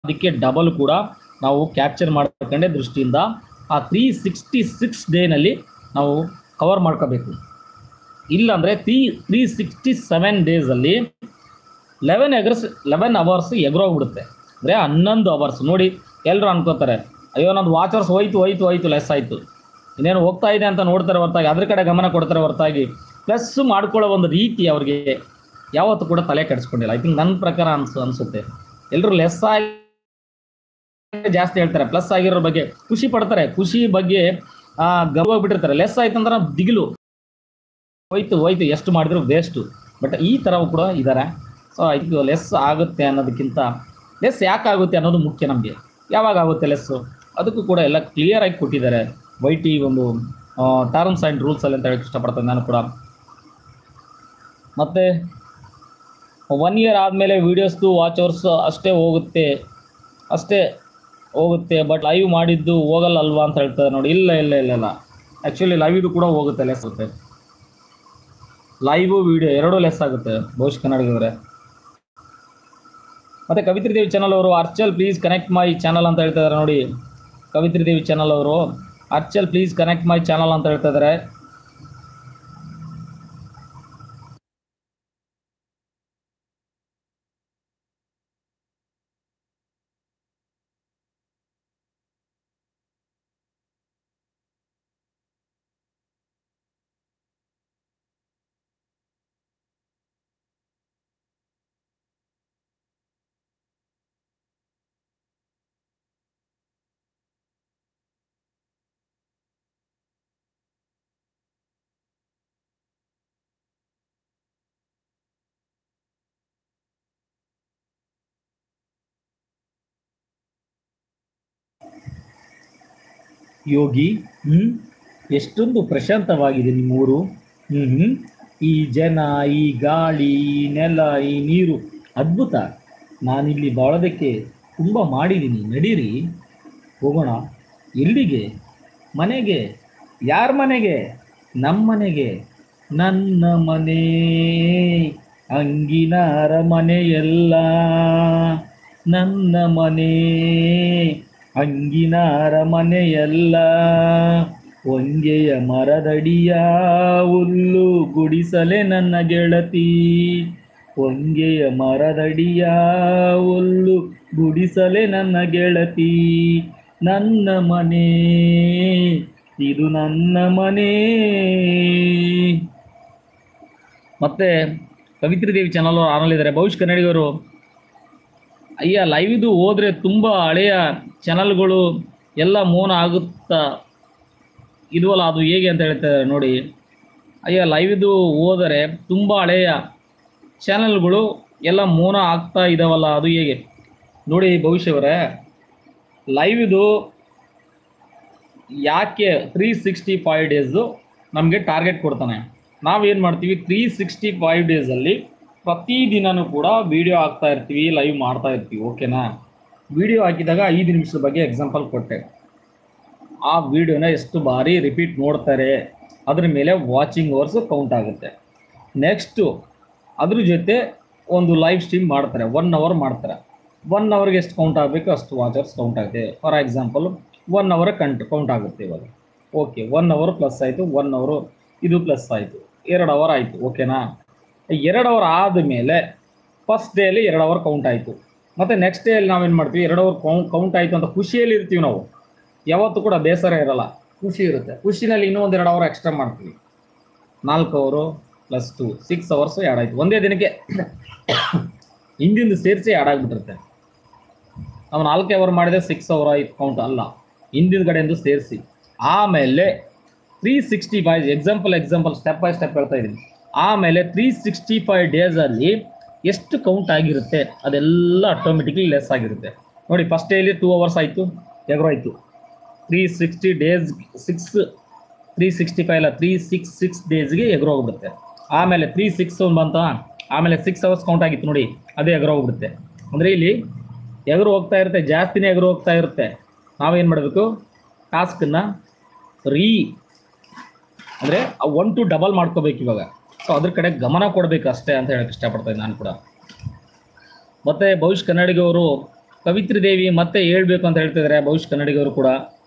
ಅದಕ್ಕೆ ಡಬಲ್ ಕೂಡ ನಾವು ಕ್ಯಾಪ್ಚರ್ ಮಾಡ್ಕೊಂಡೆ ದೃಷ್ಟಿಯಿಂದ ಆ ತ್ರೀ ಸಿಕ್ಸ್ಟಿ ಸಿಕ್ಸ್ ಡೇನಲ್ಲಿ ನಾವು ಕವರ್ ಮಾಡ್ಕೋಬೇಕು ಇಲ್ಲಾಂದರೆ ತ್ರೀ ತ್ರೀ ಸಿಕ್ಸ್ಟಿ ಸೆವೆನ್ ಡೇಸಲ್ಲಿ ಲೆವೆನ್ ಎಗರ್ಸ್ ಲೆವೆನ್ ಅವರ್ಸ್ ಎಗರೋಗ್ಬಿಡುತ್ತೆ ಅಂದರೆ ಹನ್ನೊಂದು ಅವರ್ಸ್ ನೋಡಿ ಎಲ್ಲರೂ ಅನ್ಕೋತಾರೆ ಅಯ್ಯೋ ನಂದು ವಾಚರ್ಸ್ ಹೋಯ್ತು ಹೋಯ್ತು ಹೋಯ್ತು ಲೆಸ್ ಆಯಿತು ಇನ್ನೇನು ಹೋಗ್ತಾ ಇದೆ ಅಂತ ನೋಡ್ತಾರೆ ಹೊರತಾಗಿ ಅದ್ರ ಕಡೆ ಗಮನ ಕೊಡ್ತಾರೆ ಹೊರತಾಗಿ ಪ್ಲಸ್ ಮಾಡ್ಕೊಳ್ಳೋ ಒಂದು ರೀತಿ ಅವ್ರಿಗೆ ಯಾವತ್ತೂ ಕೂಡ ತಲೆ ಕೆಡಿಸ್ಕೊಂಡಿಲ್ಲ ಐ ಥಿಂಕ್ ನನ್ನ ಪ್ರಕಾರ ಅನ್ಸು ಅನಿಸುತ್ತೆ ಎಲ್ಲರೂ ಲೆಸ್ ಆಗಿ ಜಾಸ್ತಿ ಹೇಳ್ತಾರೆ ಪ್ಲಸ್ ಆಗಿರೋ ಬಗ್ಗೆ ಖುಷಿ ಪಡ್ತಾರೆ ಖುಷಿ ಬಗ್ಗೆ ಗರ್ವ ಬಿಟ್ಟಿರ್ತಾರೆ ಲೆಸ್ ಆಯ್ತು ಅಂದ್ರೆ ದಿಗಿಲು ಹೋಯ್ತು ಹೋಯ್ತು ಎಷ್ಟು ಮಾಡಿದ್ರು ವೇಸ್ಟು ಬಟ್ ಈ ಥರ ಕೂಡ ಇದ್ದಾರೆ ಸೊ ಇದು ಲೆಸ್ ಆಗುತ್ತೆ ಅನ್ನೋದಕ್ಕಿಂತ ಲೆಸ್ ಯಾಕೆ ಆಗುತ್ತೆ ಅನ್ನೋದು ಮುಖ್ಯ ನಮಗೆ ಯಾವಾಗ ಆಗುತ್ತೆ ಲೆಸ್ಸು ಅದಕ್ಕೂ ಕೂಡ ಎಲ್ಲ ಕ್ಲಿಯರ್ ಆಗಿ ಕೊಟ್ಟಿದ್ದಾರೆ ವೈ ಟಿ ಒಂದು ಟರ್ಮ್ಸ್ ಆ್ಯಂಡ್ ರೂಲ್ಸಲ್ಲಿ ಅಂತ ಹೇಳಕ್ಕೆ ಇಷ್ಟಪಡ್ತೇನೆ ನಾನು ಕೂಡ ಮತ್ತು ಒನ್ ಇಯರ್ ಆದಮೇಲೆ ವೀಡಿಯೋಸ್ದು ವಾಚ್ ಅವರ್ಸ್ ಅಷ್ಟೇ ಹೋಗುತ್ತೆ ಅಷ್ಟೇ ಹೋಗುತ್ತೆ ಬಟ್ ಲೈವ್ ಮಾಡಿದ್ದು ಹೋಗಲ್ಲ ಅಲ್ವಾ ಅಂತ ಹೇಳ್ತಾರೆ ನೋಡಿ ಇಲ್ಲ ಇಲ್ಲ ಇಲ್ಲ ಇಲ್ಲ ಆ್ಯಕ್ಚುಲಿ ಲೈವ್ ಇದು ಕೂಡ ಹೋಗುತ್ತೆ ಲೆಸ್ ಆಗುತ್ತೆ ಲೈವು ವಿಡಿಯೋ ಎರಡೂ ಲೆಸ್ ಆಗುತ್ತೆ ಬಹುಶಃ ಕನ್ನಡಿಗರೇ ಮತ್ತೆ ಕವಿತ್ರಿ ದೇವಿ ಚಾನಲ್ ಅವರು ಅರ್ಚಲ್ ಪ್ಲೀಸ್ ಕನೆಕ್ಟ್ ಮೈ ಚಾನಲ್ ಅಂತ ಹೇಳ್ತಾ ಇದ್ದಾರೆ ನೋಡಿ ಕವಿತ್ರಿ ದೇವಿ ಚಾನಲ್ ಅವರು ಅರ್ಚಲ್ ಪ್ಲೀಸ್ ಕನೆಕ್ಟ್ ಮೈ ಚಾನಲ್ ಅಂತ ಹೇಳ್ತಾ ಇದ್ದಾರೆ ಯೋಗಿ ಹ್ಮ್ ಎಷ್ಟೊಂದು ಪ್ರಶಾಂತವಾಗಿದೆ ನಿಮ್ಮೂರು ಹ್ಮ್ ಹ್ಮ್ ಈ ಜನ ಈ ಗಾಳಿ ಈ ನೆಲ ಈ ನೀರು ಅದ್ಭುತ ನಾನಿಲ್ಲಿ ಬಾಳೋದಕ್ಕೆ ತುಂಬ ಮಾಡಿದ್ದೀನಿ ನಡೀರಿ ಹೋಗೋಣ ಎಲ್ಲಿಗೆ ಮನೆಗೆ ಯಾರ ಮನೆಗೆ ನಮ್ಮ ಮನೆಗೆ ನನ್ನ ಮನೆ ಅಂಗಿನ ಅರಮನೆಯಲ್ಲ ನನ್ನ ಮನೆ ಅಂಗಿನ ಅರಮನೆಯಲ್ಲ ಹೊಂಗೆಯ ಮರದಡಿಯ ಹುಲ್ಲು ಗುಡಿಸಲೆ ನನ್ನ ಗೆಳತಿ ಹೊಂಗೆಯ ಮರದಡಿಯ ಹುಲ್ಲು ಗುಡಿಸಲೆ ನನ್ನ ಗೆಳತಿ ನನ್ನ ಮನೆ ಇದು ನನ್ನ ಮನೆ ಮತ್ತೆ ಕವಿತ್ರಿ ದೇವಿ ಚಾನಲ್ ಅವರು ಆನಲ್ಲಿದ್ದಾರೆ ಭವಿಷ್ಯ ಕನ್ನಡಿಗರು ಅಯ್ಯ ಲೈವ್ ಇದು ಹೋದ್ರೆ ತುಂಬ ಹಳೆಯ ಚಾನಲ್ಗಳು ಎಲ್ಲ ಮೌನ ಆಗುತ್ತಾ ಇದುವಲ್ಲ ಅದು ಹೇಗೆ ಅಂತ ಹೇಳ್ತಾರೆ ನೋಡಿ ಅಯ್ಯ ಲೈವ್ ಇದು ಹೋದರೆ ತುಂಬ ಹಳೆಯ ಚಾನಲ್ಗಳು ಎಲ್ಲ ಮೌನ ಆಗ್ತಾ ಇದಾವಲ್ಲ ಅದು ಹೇಗೆ ನೋಡಿ ಭವಿಷ್ಯವರೇ ಲೈವ್ ಇದು ಯಾಕೆ ತ್ರೀ ಸಿಕ್ಸ್ಟಿ ಫೈವ್ ಡೇಸು ನಮಗೆ ಟಾರ್ಗೆಟ್ ಕೊಡ್ತಾನೆ ನಾವೇನು ಮಾಡ್ತೀವಿ ತ್ರೀ ಸಿಕ್ಸ್ಟಿ ಫೈವ್ ಡೇಸಲ್ಲಿ ಪ್ರತಿದಿನನೂ ಕೂಡ ವಿಡಿಯೋ ಹಾಕ್ತಾ ಇರ್ತೀವಿ ಲೈವ್ ಮಾಡ್ತಾ ಇರ್ತೀವಿ ಓಕೆನಾ ವಿಡಿಯೋ ಹಾಕಿದಾಗ ಐದು ನಿಮಿಷದ ಬಗ್ಗೆ ಎಕ್ಸಾಂಪಲ್ ಕೊಟ್ಟೆ ಆ ವಿಡಿಯೋನ ಎಷ್ಟು ಬಾರಿ ರಿಪೀಟ್ ನೋಡ್ತಾರೆ ಅದ್ರ ಮೇಲೆ ವಾಚಿಂಗ್ ಅವರ್ಸ್ ಕೌಂಟ್ ಆಗುತ್ತೆ ನೆಕ್ಸ್ಟು ಅದ್ರ ಜೊತೆ ಒಂದು ಲೈವ್ ಸ್ಟ್ರೀಮ್ ಮಾಡ್ತಾರೆ ಒನ್ ಅವರ್ ಮಾಡ್ತಾರೆ ಒನ್ ಅವರ್ಗೆ ಎಷ್ಟು ಕೌಂಟ್ ಆಗಬೇಕು ಅಷ್ಟು ವಾಚರ್ಸ್ ಕೌಂಟ್ ಆಗುತ್ತೆ for example one hour count count ಆಗುತ್ತೆ ಇವಾಗ ಓಕೆ ಒನ್ ಅವರ್ ಪ್ಲಸ್ ಆಯಿತು ಒನ್ ಅವರು ಇದು ಪ್ಲಸ್ ಆಯಿತು ಎರಡು ಅವರ್ ಆಯಿತು ಓಕೆನಾ ಎರಡು ಅವರ್ ಆದಮೇಲೆ ಫಸ್ಟ್ ಡೇಲಿ ಎರಡು ಅವರ್ ಕೌಂಟ್ ಆಯಿತು ಮತ್ತು ನೆಕ್ಸ್ಟ್ ಡೇಲಿ ನಾವೇನು ಮಾಡ್ತೀವಿ ಎರಡು ಅವರ್ ಕೌಂಟ್ ಕೌಂಟ್ ಆಯಿತು ಅಂತ ಖುಷಿಯಲ್ಲಿ ಇರ್ತೀವಿ ನಾವು ಯಾವತ್ತೂ ಕೂಡ ಬೇಸರ ಇರಲ್ಲ ಖುಷಿ ಇರುತ್ತೆ ಖುಷಿನಲ್ಲಿ ಇನ್ನೂ ಒಂದು ಎರಡು ಅವರ್ ಎಕ್ಸ್ಟ್ರಾ ಮಾಡ್ತೀವಿ ನಾಲ್ಕು hour plus two six hours add ಆಯಿತು ಒಂದೇ ದಿನಕ್ಕೆ ಹಿಂದಿಂದು ಸೇರಿಸಿ ಆ್ಯಡ್ ಆಗಿಬಿಟ್ಟಿರುತ್ತೆ ನಾವು ನಾಲ್ಕು ಅವರ್ ಮಾಡಿದ್ರೆ ಸಿಕ್ಸ್ ಅವರ್ ಆಯ್ತು ಕೌಂಟ್ ಅಲ್ಲ ಹಿಂದಿನ ಕಡೆಯಿಂದ ಸೇರಿಸಿ ಆಮೇಲೆ three sixty five example example step by step ಹೇಳ್ತಾ ಇದ್ದೀನಿ ಆಮೇಲೆ ತ್ರೀ ಸಿಕ್ಸ್ಟಿ ಫೈವ್ ಡೇಸಲ್ಲಿ ಎಷ್ಟು ಕೌಂಟ್ ಆಗಿರುತ್ತೆ ಅದೆಲ್ಲ ಆಟೋಮೆಟಿಕ್ಲಿ ಲೆಸ್ ಆಗಿರುತ್ತೆ ನೋಡಿ ಫಸ್ಟ್ ಡೇಲಿ ಟೂ ಅವರ್ಸ್ ಆಯಿತು ಎಗರೋಯ್ತು three sixty days six three sixty five ಅಲ್ಲ ತ್ರೀ ಸಿಕ್ಸ್ ಸಿಕ್ಸ್ ಡೇಸ್ಗೆ ಎಗರೋಗ್ಬಿಡುತ್ತೆ ಆಮೇಲೆ ತ್ರೀ ಸಿಕ್ಸ್ ಒಂದು ಬಂತ ಆಮೇಲೆ ಸಿಕ್ಸ್ ಅವರ್ಸ್ ಕೌಂಟ್ ಆಗಿತ್ತು ನೋಡಿ ಅದೇ ಎಗರೋಗ್ಬಿಡುತ್ತೆ ಅಂದರೆ ಇಲ್ಲಿ ಎಗರು ಹೋಗ್ತಾ ಇರುತ್ತೆ ಜಾಸ್ತಿನೇ ಎಗರು ಹೋಗ್ತಾ ಇರುತ್ತೆ ನಾವೇನು ಮಾಡಬೇಕು ಟಾಸ್ಕನ್ನು ರೀ ಅಂದರೆ ಒನ್ ಟು ಡಬಲ್ ಮಾಡ್ಕೋಬೇಕು ಇವಾಗ ಸೊ ಅದ್ರ ಕಡೆ ಗಮನ ಕೊಡಬೇಕು ಅಷ್ಟೇ ಅಂತ ಹೇಳಕ್ಕೆ ಇಷ್ಟಪಡ್ತೀನಿ ನಾನು ಕೂಡ ಮತ್ತು ಭವಿಷ್ಯ ಕನ್ನಡಿಗವರು ಕವಿತ್ರಿ ದೇವಿ ಮತ್ತೆ ಹೇಳ್ಬೇಕು ಅಂತ ಹೇಳ್ತಿದ್ದಾರೆ ಬಹುಶಃ ಕನ್ನಡಿಗರು ಕೂಡ